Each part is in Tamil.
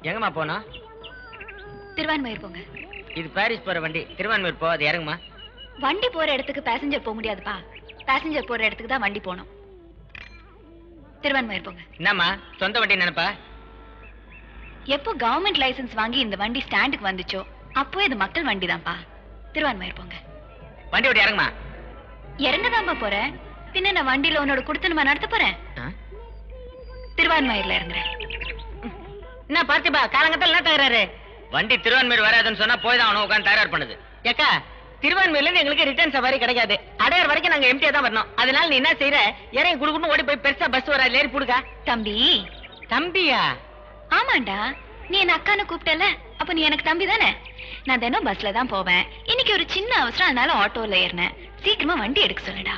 எங்கம்மா போனோம் திருவான்மையூர் போங்க இது பாரிஸ் போற வண்டி திருவான்மூர் போ அது இறங்குமா வண்டி போற இடத்துக்கு பேசஞ்சர் போக முடியாதுப்பா பேசஞ்சர் போற இடத்துக்கு தான் வண்டி போகணும் திருவான்மையூர் போங்க என்னம்மா சொந்த வண்டி நினைப்பா எப்போ கவர்மெண்ட் லைசென்ஸ் வாங்கி இந்த வண்டி ஸ்டாண்டுக்கு வந்துச்சோ அப்போ இது மக்கள் வண்டி தான்ப்பா திருவான்மையூர் போங்க வண்டி விட்டு இறங்குமா இறங்கதான்ப்பா போறேன் பின்ன நான் வண்டியில உன்னோட கொடுத்துனுமா நடத்த போறேன் ஆ? திருவான்மையூர்ல இறங்குறேன் என்ன பார்த்திபா காலங்கத்தில் என்ன தகராறு வண்டி திருவான்மூர் வராதுன்னு சொன்னா போய் தான் அவனும் உட்காந்து தயார் பண்ணுது ஏக்கா திருவான்மூர்ல இருந்து எங்களுக்கு ரிட்டர்ன் சவாரி கிடைக்காது அடையார் வரைக்கும் நாங்க எம்டியா தான் வரணும் அதனால நீ என்ன செய்யற இறங்கி குடுக்கணும் ஓடி போய் பெருசா பஸ் வர ஏறி புடுக்கா தம்பி தம்பியா ஆமாண்டா நீ என்ன அக்கான்னு கூப்பிட்டல அப்ப நீ எனக்கு தம்பி தானே நான் தினம் பஸ்ல தான் போவேன் இன்னைக்கு ஒரு சின்ன அவசரம் அதனால ஆட்டோல ஏறினேன் சீக்கிரமா வண்டி எடுக்க சொல்லுடா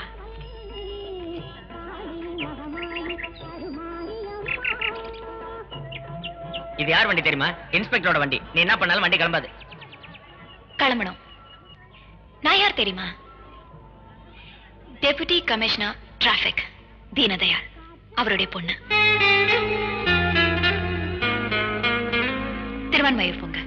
இது யார் வண்டி தெரியுமா இன்ஸ்பெக்டரோட வண்டி நீ என்ன பண்ணாலும் வண்டி கிளம்பாது கிளம்பணும் நான் யார் தெரியுமா டெபுட்டி கமிஷனர் டிராபிக் தீனதயாள் அவருடைய பொண்ணு திருவான்மையூர் போங்க